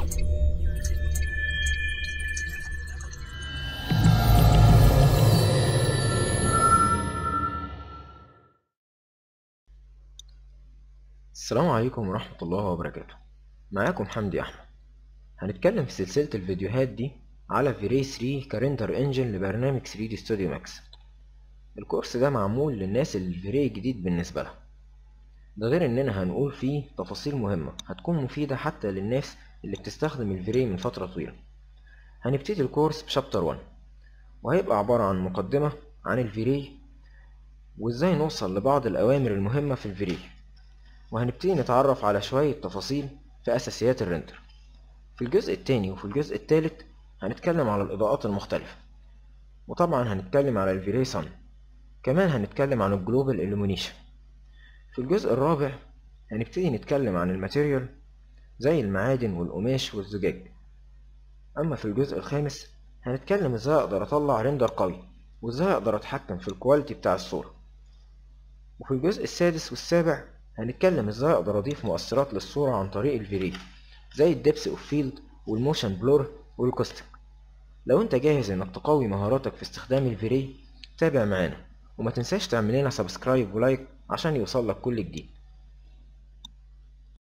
السلام عليكم ورحمة الله وبركاته معاكم حمدي أحمد هنتكلم في سلسلة الفيديوهات دي على فيري 3 كارندر انجن لبرنامج 3 دي ستوديو ماكس الكورس ده معمول للناس اللي الفيري جديد بالنسبة لها ده غير اننا هنقول فيه تفاصيل مهمة هتكون مفيدة حتى للناس اللي بتستخدم الفيري من فترة طويلة هنبتدي الكورس بشابتر 1 وهيبقى عبارة عن مقدمة عن الفيري وازاي نوصل لبعض الأوامر المهمة في الفيري وهنبتدي نتعرف على شوية تفاصيل في أساسيات الريندر في الجزء التاني وفي الجزء التالت هنتكلم على الإضاءات المختلفة وطبعا هنتكلم على الفيري سان كمان هنتكلم عن الجلوبال illumination في الجزء الرابع هنبتدي نتكلم عن الماتيريال زي المعادن والقماش والزجاج أما في الجزء الخامس هنتكلم ازاي اقدر اطلع ريندر قوي وازاي اقدر اتحكم في الكواليتي بتاع الصورة وفي الجزء السادس والسابع هنتكلم ازاي اقدر اضيف مؤثرات للصورة عن طريق الفيري زي الدبس اوف فيلد والموشن بلور والكوستك لو انت جاهز انك تقوي مهاراتك في استخدام الفيري تابع معانا وما تنساش تعمل لنا سبسكرايب ولايك عشان يوصلك كل جديد